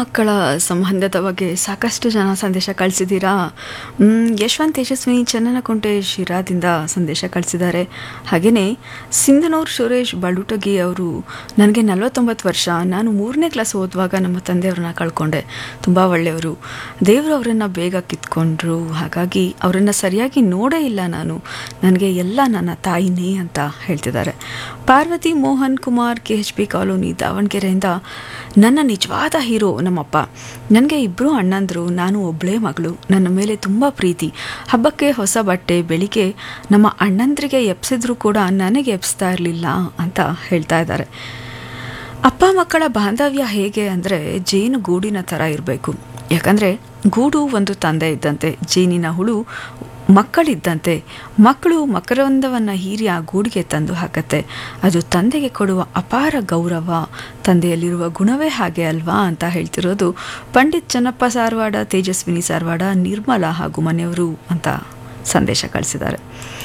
ಮಕ್ಕಳ ಸಂಬಂಧದ ಬಗ್ಗೆ ಸಾಕಷ್ಟು ಜನ ಸಂದೇಶ ಕಳಿಸಿದ್ದೀರಾ ಮ್, ಯಶವಂತ್ ತೇಜಸ್ವಿನಿ ಚನ್ನನಕುಂಟೆ ಶಿರಾದಿಂದ ಸಂದೇಶ ಕಳಿಸಿದ್ದಾರೆ ಹಾಗೆಯೇ ಸಿಂಧನೂರ್ ಸುರೇಶ್ ಬಳುಟಗಿ ಅವರು ನನಗೆ ನಲವತ್ತೊಂಬತ್ತು ವರ್ಷ ನಾನು ಮೂರನೇ ಕ್ಲಾಸ್ ಓದುವಾಗ ನಮ್ಮ ತಂದೆಯವ್ರನ್ನ ಕಳ್ಕೊಂಡೆ ತುಂಬ ಒಳ್ಳೆಯವರು ದೇವರು ಅವರನ್ನು ಬೇಗ ಕಿತ್ಕೊಂಡ್ರು ಹಾಗಾಗಿ ಅವರನ್ನು ಸರಿಯಾಗಿ ನೋಡೇ ಇಲ್ಲ ನಾನು ನನಗೆ ಎಲ್ಲ ನನ್ನ ತಾಯಿನೇ ಅಂತ ಹೇಳ್ತಿದ್ದಾರೆ Parvathi Mohan Kumar K H P colony ದಾವಣಗೆರೆಯಿಂದ ನನ್ನ ನಿಜವಾದ ಹೀರೋ ನಮ್ಮಪ್ಪ ನನಗೆ ಇಬ್ಬರು ಅಣ್ಣಂದರು ನಾನು ಒಬ್ಬಳೇ ಮಗಳು ನನ್ನ ಮೇಲೆ ತುಂಬ ಪ್ರೀತಿ ಹಬ್ಬಕ್ಕೆ ಹೊಸ ಬಟ್ಟೆ ಬೆಳಿಗ್ಗೆ ನಮ್ಮ ಅಣ್ಣಂದ್ರಿಗೆ ಎಪ್ಸಿದ್ರು ಕೂಡ ನನಗೆ ಎಪ್ಸ್ತಾ ಇರಲಿಲ್ಲ ಅಂತ ಹೇಳ್ತಾ ಇದ್ದಾರೆ ಅಪ್ಪ ಮಕ್ಕಳ ಬಾಂಧವ್ಯ ಹೇಗೆ ಅಂದರೆ ಜೇನು ಗೂಡಿನ ಥರ ಇರಬೇಕು ಯಾಕಂದರೆ ಗೂಡು ಒಂದು ತಂದೆ ಇದ್ದಂತೆ ಜೇನಿನ ಹುಳು ಮಕ್ಕಳಿದ್ದಂತೆ ಮಕ್ಕಳು ಮಕರಂದವನ್ನು ಹೀರಿ ಆ ಗೂಡಿಗೆ ತಂದು ಹಾಕತ್ತೆ ಅದು ತಂದೆಗೆ ಕೊಡುವ ಅಪಾರ ಗೌರವ ತಂದೆಯಲ್ಲಿರುವ ಗುಣವೇ ಹಾಗೆ ಅಲ್ವಾ ಅಂತ ಹೇಳ್ತಿರೋದು ಪಂಡಿತ್ ಚನ್ನಪ್ಪ ಸಾರವಾಡ ತೇಜಸ್ವಿನಿ ಸಾರವಾಡ ನಿರ್ಮಲಾ ಹಾಗೂ ಮನೆಯವರು ಅಂತ ಸಂದೇಶ ಕಳಿಸಿದ್ದಾರೆ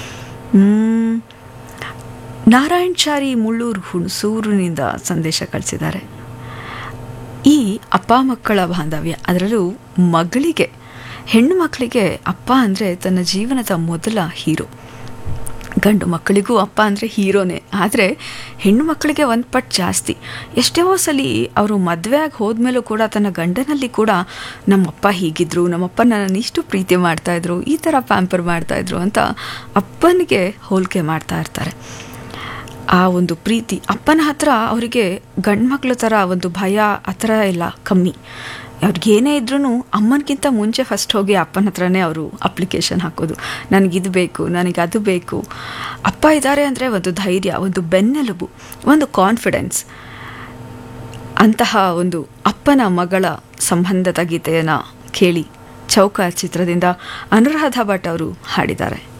ಮ್, ನಾರಾಯಣ್ ಚಾರಿ ಮುಳ್ಳೂರು ಹುಣಸೂರಿನಿಂದ ಸಂದೇಶ ಕಳಿಸಿದ್ದಾರೆ ಈ ಅಪ್ಪ ಮಕ್ಕಳ ಬಾಂಧವ್ಯ ಅದರಲ್ಲೂ ಮಗಳಿಗೆ ಹೆಣ್ಣು ಮಕ್ಕಳಿಗೆ ಅಪ್ಪ ಅಂದರೆ ತನ್ನ ಜೀವನದ ಮೊದಲ ಹೀರೋ ಗಂಡು ಮಕ್ಕಳಿಗೂ ಅಪ್ಪ ಅಂದರೆ ಹೀರೋನೇ ಆದರೆ ಹೆಣ್ಣು ಮಕ್ಕಳಿಗೆ ಒಂದು ಪಟ್ಟು ಜಾಸ್ತಿ ಎಷ್ಟೋ ಸಲ ಅವರು ಮದುವೆ ಆಗಿ ಹೋದ್ಮೇಲೂ ಕೂಡ ತನ್ನ ಗಂಡನಲ್ಲಿ ಕೂಡ ನಮ್ಮಪ್ಪ ಹೀಗಿದ್ರು ನಮ್ಮಪ್ಪ ನನ್ನನ್ನು ಇಷ್ಟು ಪ್ರೀತಿ ಮಾಡ್ತಾಯಿದ್ರು ಈ ಥರ ಪ್ಯಾಂಪರ್ ಮಾಡ್ತಾಯಿದ್ರು ಅಂತ ಅಪ್ಪನಿಗೆ ಹೋಲಿಕೆ ಮಾಡ್ತಾ ಇರ್ತಾರೆ ಆ ಒಂದು ಪ್ರೀತಿ ಅಪ್ಪನ ಹತ್ರ ಅವರಿಗೆ ಗಂಡ್ಮಕ್ಳ ಥರ ಒಂದು ಭಯ ಆ ಥರ ಎಲ್ಲ ಕಮ್ಮಿ ಅವ್ರಿಗೆ ಏನೇ ಇದ್ರೂ ಅಮ್ಮನಿಗಿಂತ ಮುಂಚೆ ಫಸ್ಟ್ ಹೋಗಿ ಅಪ್ಪನ ಹತ್ರನೇ ಅವರು ಅಪ್ಲಿಕೇಶನ್ ಹಾಕೋದು ನನಗಿದು ಬೇಕು ನನಗೆ ಅದು ಬೇಕು ಅಪ್ಪ ಇದ್ದಾರೆ ಅಂದರೆ ಒಂದು ಧೈರ್ಯ ಒಂದು ಬೆನ್ನೆಲುಬು ಒಂದು ಕಾನ್ಫಿಡೆನ್ಸ್ ಅಂತಹ ಒಂದು ಅಪ್ಪನ ಮಗಳ ಸಂಬಂಧದ ಗೀತೆಯನ್ನು ಕೇಳಿ ಚೌಕ ಚಿತ್ರದಿಂದ ಅನುರಾಧ ಭಟ್ ಅವರು ಹಾಡಿದ್ದಾರೆ